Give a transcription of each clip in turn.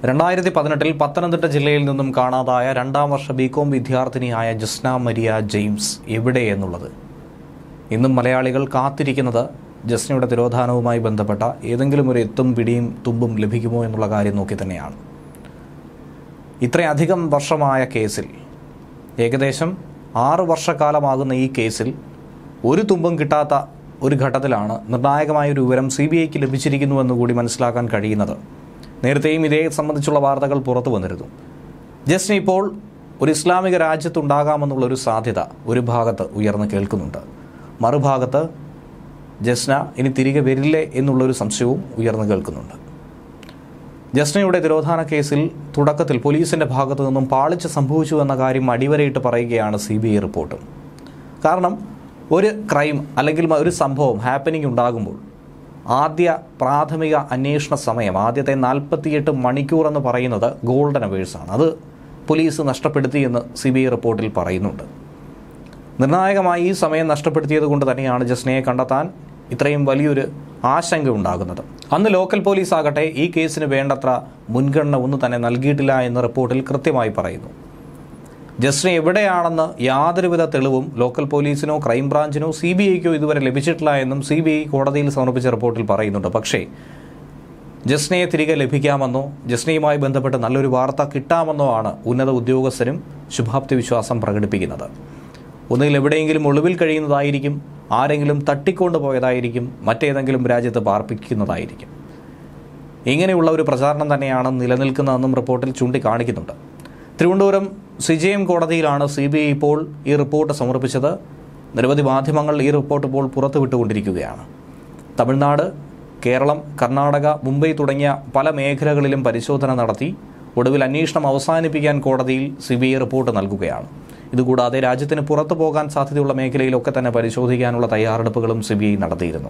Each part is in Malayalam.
രണ്ടായിരത്തി പതിനെട്ടിൽ പത്തനംതിട്ട ജില്ലയിൽ നിന്നും കാണാതായ രണ്ടാം വർഷ ബികോം വിദ്യാർത്ഥിനിയായ ജസ്ന മരിയ ജെയിംസ് എവിടെ എന്നുള്ളത് ഇന്നും മലയാളികൾ കാത്തിരിക്കുന്നത് ജസ്നയുടെ തിരോധാനവുമായി ബന്ധപ്പെട്ട ഏതെങ്കിലും ഒരു എത്തും പിടിയും തുമ്പും ലഭിക്കുമോ എന്നുള്ള കാര്യം നോക്കി തന്നെയാണ് ഇത്രയധികം വർഷമായ കേസിൽ ഏകദേശം ആറ് വർഷക്കാലമാകുന്ന ഈ കേസിൽ ഒരു തുമ്പും കിട്ടാത്ത ഒരു ഘട്ടത്തിലാണ് നിർണായകമായ ഒരു വിവരം സി ബി ഐക്ക് ലഭിച്ചിരിക്കുന്നുവെന്ന് കൂടി മനസ്സിലാക്കാൻ കഴിയുന്നത് നേരത്തെയും ഇതേ സംബന്ധിച്ചുള്ള വാർത്തകൾ പുറത്തു വന്നിരുന്നു ജസ്റ്റിന് ഇപ്പോൾ ഒരു ഇസ്ലാമിക രാജ്യത്തുണ്ടാകാമെന്നുള്ള ഒരു സാധ്യത ഒരു ഭാഗത്ത് ഉയർന്നു കേൾക്കുന്നുണ്ട് മറുഭാഗത്ത് ജസ്ന ഇനി തിരികെ വരില്ലേ എന്നുള്ളൊരു സംശയവും ഉയർന്നു കേൾക്കുന്നുണ്ട് ജസ്നയുടെ തിരോധാന കേസിൽ തുടക്കത്തിൽ പോലീസിന്റെ ഭാഗത്തു നിന്നും പാളിച്ച സംഭവിച്ചു എന്ന കാര്യം അടിവരയിട്ട് പറയുകയാണ് സി ബി ഐ റിപ്പോർട്ട് കാരണം ഒരു ക്രൈം അല്ലെങ്കിൽ ഒരു സംഭവം ഹാപ്പനിങ് ഉണ്ടാകുമ്പോൾ ആദ്യ പ്രാഥമിക അന്വേഷണ സമയം ആദ്യത്തെ നാൽപ്പത്തിയെട്ട് മണിക്കൂർ എന്ന് പറയുന്നത് ഗോൾഡൻ അവേഴ്സാണ് അത് പോലീസ് നഷ്ടപ്പെടുത്തിയെന്ന് സി ബി ഐ റിപ്പോർട്ടിൽ പറയുന്നുണ്ട് നിർണായകമായി ഈ സമയം നഷ്ടപ്പെടുത്തിയത് കൊണ്ട് തന്നെയാണ് ജസ്നയെ കണ്ടെത്താൻ ഇത്രയും വലിയൊരു ആശങ്ക ഉണ്ടാകുന്നത് അന്ന് ലോക്കൽ പോലീസ് ആകട്ടെ ഈ കേസിന് വേണ്ടത്ര മുൻഗണന ഒന്നും തന്നെ നൽകിയിട്ടില്ല എന്ന് റിപ്പോർട്ടിൽ കൃത്യമായി പറയുന്നു ജസ്ന എവിടെയാണെന്ന് യാതൊരുവിധ തെളിവും ലോക്കൽ പോലീസിനോ ക്രൈംബ്രാഞ്ചിനോ സി ബി ഐക്കോ ഇതുവരെ ലഭിച്ചിട്ടില്ല എന്നും സി ബി ഐ കോടതിയിൽ സമർപ്പിച്ച റിപ്പോർട്ടിൽ പറയുന്നുണ്ട് പക്ഷേ ജസ്നയെ തിരികെ ലഭിക്കാമെന്നോ ജസ്നയുമായി ബന്ധപ്പെട്ട് നല്ലൊരു വാർത്ത കിട്ടാമെന്നോ ആണ് ഉന്നത ഉദ്യോഗസ്ഥരും ശുഭാപ്തി വിശ്വാസം പ്രകടിപ്പിക്കുന്നത് ഒന്നുകിൽ എവിടെയെങ്കിലും ഒളിവിൽ കഴിയുന്നതായിരിക്കും ആരെങ്കിലും തട്ടിക്കൊണ്ടു പോയതായിരിക്കും മറ്റേതെങ്കിലും രാജ്യത്ത് പാർപ്പിക്കുന്നതായിരിക്കും ഇങ്ങനെയുള്ള ഒരു പ്രചാരണം തന്നെയാണ് നിലനിൽക്കുന്നതെന്നും റിപ്പോർട്ടിൽ ചൂണ്ടിക്കാണിക്കുന്നുണ്ട് തിരുവനന്തപുരം സി ജെ എം കോടതിയിലാണ് സി ബി ഐ ഇപ്പോൾ ഈ റിപ്പോർട്ട് സമർപ്പിച്ചത് നിരവധി മാധ്യമങ്ങൾ ഈ റിപ്പോർട്ട് ഇപ്പോൾ പുറത്തുവിട്ടുകൊണ്ടിരിക്കുകയാണ് തമിഴ്നാട് കേരളം കർണാടക മുംബൈ തുടങ്ങിയ പല മേഖലകളിലും പരിശോധന നടത്തി ഒടുവിൽ അന്വേഷണം അവസാനിപ്പിക്കാൻ കോടതിയിൽ സി ബി ഐ റിപ്പോർട്ട് നൽകുകയാണ് ഇതുകൂടാതെ രാജ്യത്തിന് പുറത്തു പോകാൻ സാധ്യതയുള്ള മേഖലയിലൊക്കെ തന്നെ പരിശോധിക്കാനുള്ള തയ്യാറെടുപ്പുകളും സി ബി ഐ നടത്തിയിരുന്നു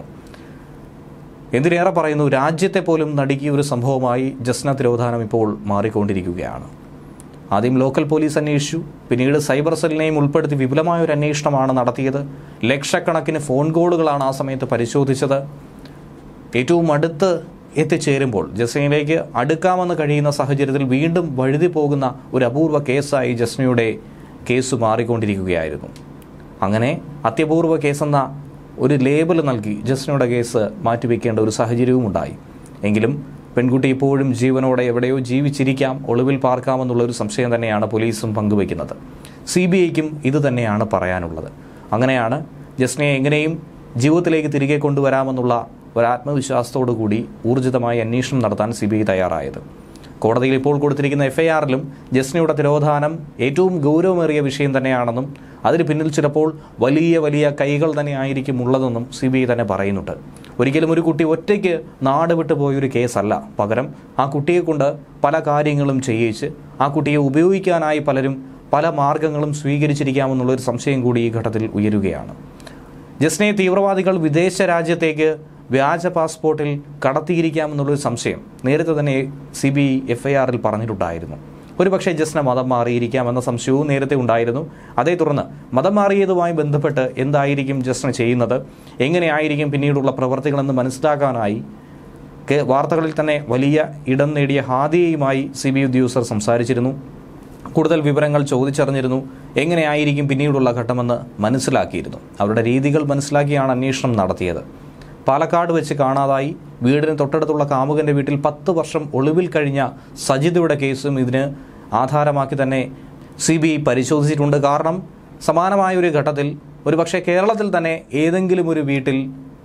എന്തിനേറെ പറയുന്നു രാജ്യത്തെ പോലും നടുക്കിയ ഒരു സംഭവമായി ജസ്ന തിരോധാനം ഇപ്പോൾ മാറിക്കൊണ്ടിരിക്കുകയാണ് ആദ്യം ലോക്കൽ പോലീസ് അന്വേഷിച്ചു പിന്നീട് സൈബർ സെല്ലിനെയും ഉൾപ്പെടുത്തി വിപുലമായ ഒരു അന്വേഷണമാണ് നടത്തിയത് ലക്ഷക്കണക്കിന് ഫോൺ കോളുകളാണ് ആ സമയത്ത് പരിശോധിച്ചത് ഏറ്റവും അടുത്ത് എത്തിച്ചേരുമ്പോൾ ജസ്നയിലേക്ക് അടുക്കാമെന്ന് കഴിയുന്ന സാഹചര്യത്തിൽ വീണ്ടും വഴുതി പോകുന്ന ഒരു അപൂർവ കേസായി ജസ്നയുടെ കേസ് മാറിക്കൊണ്ടിരിക്കുകയായിരുന്നു അങ്ങനെ അത്യപൂർവ കേസെന്ന ഒരു ലേബൽ നൽകി ജസ്നയുടെ കേസ് മാറ്റിവെക്കേണ്ട ഒരു സാഹചര്യവും ഉണ്ടായി എങ്കിലും പെൺകുട്ടി ഇപ്പോഴും ജീവനോടെ എവിടെയോ ജീവിച്ചിരിക്കാം ഒളിവിൽ പാർക്കാമെന്നുള്ള ഒരു സംശയം തന്നെയാണ് പോലീസും പങ്കുവയ്ക്കുന്നത് സി ബി ഐക്കും ഇത് തന്നെയാണ് പറയാനുള്ളത് അങ്ങനെയാണ് ജസ്നയെ എങ്ങനെയും ജീവിതത്തിലേക്ക് തിരികെ കൊണ്ടുവരാമെന്നുള്ള ഒരു ആത്മവിശ്വാസത്തോടു കൂടി ഊർജിതമായി അന്വേഷണം നടത്താൻ സി ബി ഐ തയ്യാറായത് കോടതിയിൽ ഇപ്പോൾ കൊടുത്തിരിക്കുന്ന എഫ്ഐആറിലും ജസ്നയുടെ തിരോധാനം ഏറ്റവും ഗൗരവമേറിയ വിഷയം തന്നെയാണെന്നും അതിന് പിന്നിൽ ചിലപ്പോൾ വലിയ വലിയ കൈകൾ തന്നെ ആയിരിക്കും ഉള്ളതെന്നും സി ബി ഐ തന്നെ പറയുന്നുണ്ട് ഒരിക്കലും ഒരു കുട്ടി ഒറ്റയ്ക്ക് നാട് വിട്ടു പോയൊരു കേസല്ല പകരം ആ കുട്ടിയെ കൊണ്ട് പല കാര്യങ്ങളും ചെയ്യിച്ച് ആ കുട്ടിയെ ഉപയോഗിക്കാനായി പലരും പല മാർഗങ്ങളും സ്വീകരിച്ചിരിക്കാമെന്നുള്ളൊരു സംശയം കൂടി ഈ ഘട്ടത്തിൽ ഉയരുകയാണ് ജസ്നയെ തീവ്രവാദികൾ വിദേശ രാജ്യത്തേക്ക് വ്യാജ പാസ്പോർട്ടിൽ കടത്തിയിരിക്കാമെന്നുള്ളൊരു സംശയം നേരത്തെ തന്നെ സി ബി എഫ് ഐ ആറിൽ പറഞ്ഞിട്ടുണ്ടായിരുന്നു ഒരുപക്ഷെ ജസ്ന മതം മാറിയിരിക്കാമെന്ന സംശയവും നേരത്തെ ഉണ്ടായിരുന്നു അതേ തുടർന്ന് മതം മാറിയതുമായി ബന്ധപ്പെട്ട് എന്തായിരിക്കും ജസ്ന ചെയ്യുന്നത് എങ്ങനെയായിരിക്കും പിന്നീടുള്ള പ്രവർത്തികളെന്ന് മനസ്സിലാക്കാനായി കെ- വാർത്തകളിൽ തന്നെ വലിയ ഇടം നേടിയ ഹാദിയയുമായി സി ബി ഉദ്യോഗസ്ഥർ സംസാരിച്ചിരുന്നു കൂടുതൽ വിവരങ്ങൾ ചോദിച്ചറിഞ്ഞിരുന്നു എങ്ങനെയായിരിക്കും പിന്നീടുള്ള ഘട്ടമെന്ന് മനസ്സിലാക്കിയിരുന്നു അവരുടെ രീതികൾ മനസ്സിലാക്കിയാണ് അന്വേഷണം നടത്തിയത് പാലക്കാട് വെച്ച് കാണാതായി വീടിന് തൊട്ടടുത്തുള്ള കാമുകന്റെ വീട്ടിൽ പത്ത് വർഷം ഒളിവിൽ കഴിഞ്ഞ സജിതയുടെ കേസും ഇതിന് ആധാരമാക്കി തന്നെ സി ബി ഐ പരിശോധിച്ചിട്ടുണ്ട് കാരണം സമാനമായ ഒരു ഘട്ടത്തിൽ ഒരുപക്ഷെ കേരളത്തിൽ തന്നെ ഏതെങ്കിലും ഒരു വീട്ടിൽ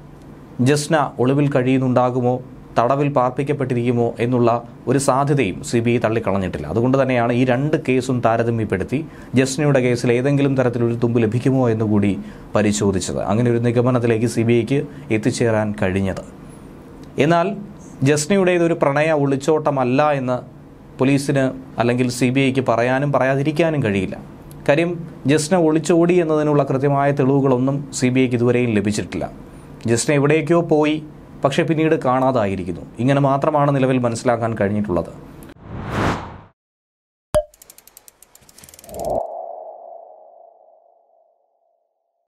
ജസ്ന ഒളിവിൽ കഴിയുന്നുണ്ടാകുമോ തടവിൽ പാർപ്പിക്കപ്പെട്ടിരിക്കുമോ എന്നുള്ള ഒരു സാധ്യതയും സി ബി ഐ തള്ളിക്കളഞ്ഞിട്ടില്ല അതുകൊണ്ട് തന്നെയാണ് ഈ രണ്ട് കേസും താരതമ്യപ്പെടുത്തി ജസ്നയുടെ കേസിൽ ഏതെങ്കിലും തരത്തിലൊരു തുമ്പ് ലഭിക്കുമോ എന്നുകൂടി പരിശോധിച്ചത് അങ്ങനെ ഒരു നിഗമനത്തിലേക്ക് സി ബി ഐക്ക് എത്തിച്ചേരാൻ കഴിഞ്ഞത് എന്നാൽ ജസ്നയുടേതൊരു പ്രണയ ഒളിച്ചോട്ടമല്ല എന്ന് പോലീസിന് അല്ലെങ്കിൽ സി ബി ഐക്ക് പറയാനും പറയാതിരിക്കാനും കഴിയില്ല കാര്യം ജസ്ന ഒളിച്ചോടി എന്നതിനുള്ള കൃത്യമായ തെളിവുകളൊന്നും സി ബി ഐക്ക് ഇതുവരെയും ലഭിച്ചിട്ടില്ല ജസ്ന എവിടേക്കോ പോയി പക്ഷേ പിന്നീട് കാണാതായിരിക്കുന്നു ഇങ്ങനെ മാത്രമാണ് നിലവിൽ മനസ്സിലാക്കാൻ കഴിഞ്ഞിട്ടുള്ളത്